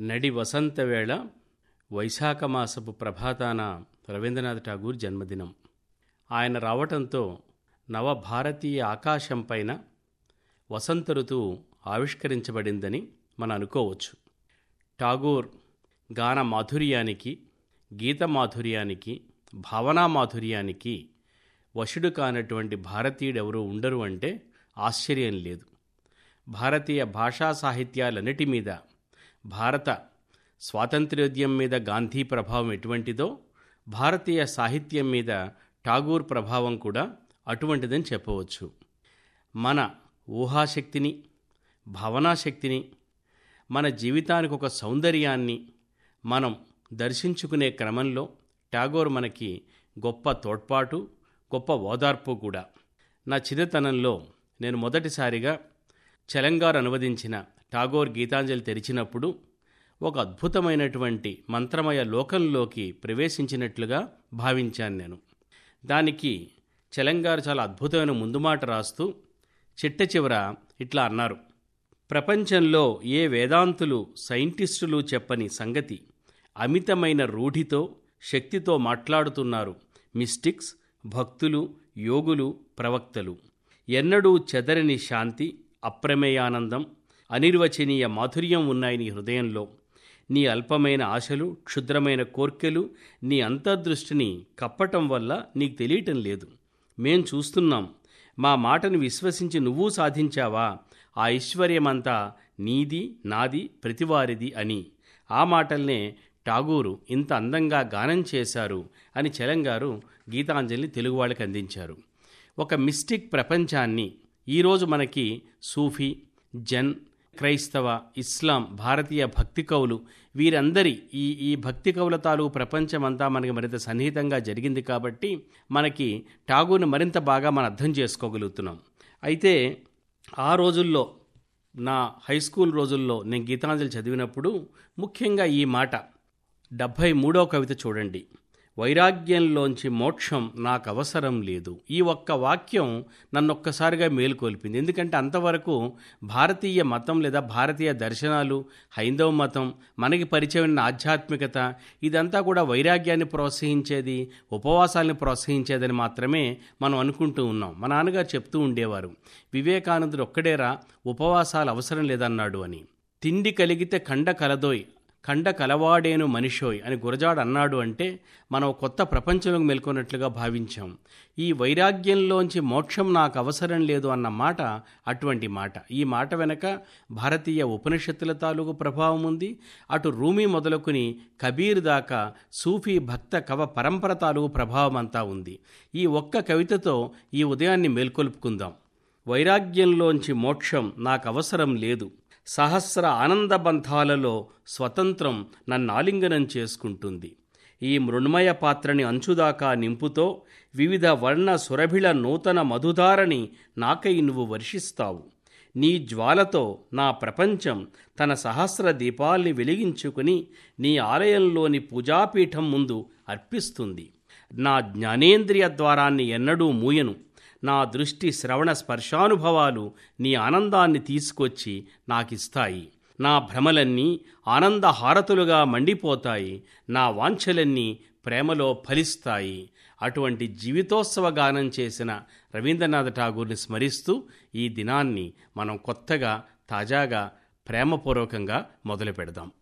నడి వసంత వేళ వైశాఖ మాసపు ప్రభాతాన రవీంద్రనాథ్ ఠాగూర్ జన్మదినం ఆయన రావటంతో నవభారతీయ ఆకాశం పైన వసంత ఋతువు ఆవిష్కరించబడిందని మనం అనుకోవచ్చు ఠాగూర్ గాన మాధుర్యానికి గీత మాధుర్యానికి భావనా మాధుర్యానికి వశుడు కానటువంటి భారతీయుడెవరూ ఉండరు అంటే ఆశ్చర్యం లేదు భారతీయ భాషా సాహిత్యాలన్నిటి మీద భారత స్వాతంత్ర్యోద్యమం మీద గాంధీ ప్రభావం ఎటువంటిదో భారతీయ సాహిత్యం మీద ఠాగూర్ ప్రభావం కూడా అటువంటిదని చెప్పవచ్చు మన ఊహాశక్తిని భావనాశక్తిని మన జీవితానికి ఒక సౌందర్యాన్ని మనం దర్శించుకునే క్రమంలో ఠాగూర్ మనకి గొప్ప తోడ్పాటు గొప్ప ఓదార్పు కూడా నా చిన్నతనంలో నేను మొదటిసారిగా చలంగారు అనువదించిన ఠాగోర్ గీతాంజలి తెరిచినప్పుడు ఒక అద్భుతమైనటువంటి మంత్రమయ లోకంలోకి ప్రవేశించినట్లుగా భావించాను నేను దానికి చలంగారు చాలా అద్భుతమైన ముందు మాట రాస్తూ చిట్ట చివర ఇట్లా అన్నారు ప్రపంచంలో ఏ వేదాంతులు సైంటిస్టులు చెప్పని సంగతి అమితమైన రూఢితో శక్తితో మాట్లాడుతున్నారు మిస్టిక్స్ భక్తులు యోగులు ప్రవక్తలు ఎన్నడూ చెదరని శాంతి అప్రమేయానందం అనిర్వచనీయ మాధుర్యం ఉన్నాయి నీ హృదయంలో నీ అల్పమైన ఆశలు క్షుద్రమైన కోర్కెలు నీ అంతర్దృష్టిని కప్పటం వల్ల నీకు తెలియటం లేదు మేం చూస్తున్నాం మా మాటను విశ్వసించి నువ్వు సాధించావా ఆ ఐశ్వర్యమంతా నీది నాది ప్రతివారిది అని ఆ మాటల్నే ఠాగూరు ఇంత అందంగా గానం చేశారు అని చలంగారు గీతాంజలిని తెలుగు వాళ్ళకి అందించారు ఒక మిస్టిక్ ప్రపంచాన్ని ఈరోజు మనకి సూఫీ జన్ క్రైస్తవ ఇస్లాం భారతీయ భక్తి కవులు వీరందరి ఈ ఈ భక్తి కవుల తాలూకు ప్రపంచమంతా మనకి మరింత సన్నిహితంగా జరిగింది కాబట్టి మనకి ఠాగూర్ని మరింత బాగా మనం అర్థం చేసుకోగలుగుతున్నాం అయితే ఆ రోజుల్లో నా హై స్కూల్ రోజుల్లో నేను గీతాంజలి చదివినప్పుడు ముఖ్యంగా ఈ మాట డెబ్భై మూడో కవిత చూడండి వైరాగ్యంలోంచి మోక్షం నాకు అవసరం లేదు ఈ ఒక్క వాక్యం నన్ను ఒక్కసారిగా మేలుకొల్పింది ఎందుకంటే అంతవరకు భారతీయ మతం లేదా భారతీయ దర్శనాలు హైందవ మతం మనకి పరిచయమైన ఆధ్యాత్మికత ఇదంతా కూడా వైరాగ్యాన్ని ప్రోత్సహించేది ఉపవాసాలను ప్రోత్సహించేదని మాత్రమే మనం అనుకుంటూ ఉన్నాం మా నాన్నగారు చెప్తూ ఉండేవారు వివేకానందుడు ఒక్కడేరా ఉపవాసాలు అవసరం లేదన్నాడు అని తిండి కలిగితే కండ కలదోయ్ కండ కలవాడేను మనిషోయ్ అని గురజాడు అన్నాడు అంటే మనం కొత్త ప్రపంచంలోకి మేల్కొన్నట్లుగా భావించాం ఈ వైరాగ్యంలోంచి మోక్షం నాకు అవసరం లేదు అన్న మాట అటువంటి మాట ఈ మాట వెనక భారతీయ ఉపనిషత్తుల తాలూకు ప్రభావం ఉంది అటు రూమీ మొదలుకుని కబీర్ దాకా సూఫీ భక్త కవ పరంపర తాలూకు ప్రభావం అంతా ఉంది ఈ ఒక్క కవితతో ఈ ఉదయాన్ని మేల్కొల్పుకుందాం వైరాగ్యంలోంచి మోక్షం నాకు అవసరం లేదు సహస్ర ఆనందబంధాలలో స్వతంత్రం నన్ను ఆలింగనం చేసుకుంటుంది ఈ మృణ్మయ పాత్రని అంచుదాకా నింపుతో వివిధ వర్ణ సురభిళ నూతన మధుధారని నాకై నువ్వు వర్షిస్తావు నీ జ్వాలతో నా ప్రపంచం తన సహస్ర దీపాల్ని వెలిగించుకుని నీ ఆలయంలోని పూజాపీఠం ముందు అర్పిస్తుంది నా జ్ఞానేంద్రియ ద్వారాన్ని ఎన్నడూ మూయను నా దృష్టి శ్రవణ స్పర్శానుభవాలు నీ ఆనందాన్ని తీసుకొచ్చి నాకిస్తాయి నా భ్రమలన్నీ ఆనందహారతులుగా మండిపోతాయి నా వాంఛలన్నీ ప్రేమలో ఫలిస్తాయి అటువంటి జీవితోత్సవ గానం చేసిన రవీంద్రనాథ్ ఠాగూర్ని స్మరిస్తూ ఈ దినాన్ని మనం కొత్తగా తాజాగా ప్రేమపూర్వకంగా మొదలు పెడదాం